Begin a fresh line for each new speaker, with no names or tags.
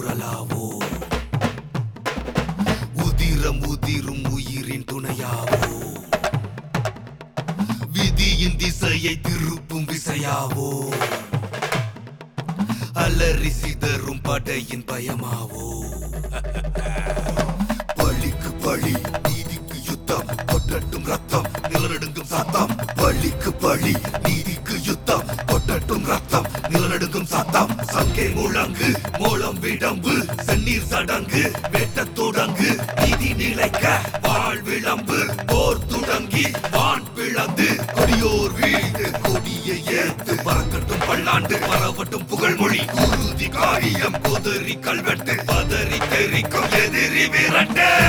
குரலாவோ உதிரம் உதிரும் உயிரின் துணையாவோ விதியின் திசையை திருப்பும் விசையாவோ அலறி சிதறும் படையின் பயமாவோ பழிக்கு பழி நீதிக்கு யுத்தம் கொட்டட்டும் ரத்தம் நிலநடுங்கும் சத்தம் பழிக்கு பழி நீதிக்கு யுத்தம் கொட்டட்டும் ரத்தம் நிலநடுங்கும் சத்தம் சங்கே முழங்கு மூலம் விடம்பு செந்நீர் சடங்கு வெட்ட தொடங்கு நீதி நிலைக்க வாழ் விளம்பு போர் தொடங்கி வான் பிளந்து கொடியோர் வீழ்ந்து கொடியை ஏத்து பறக்கட்டும் பல்லாண்டு பரவட்டும் புகழ்மொழி குருதி காரியம் கொதறி கல்வெட்டு பதறி தெரிக்கும் எதிரி விரட்டு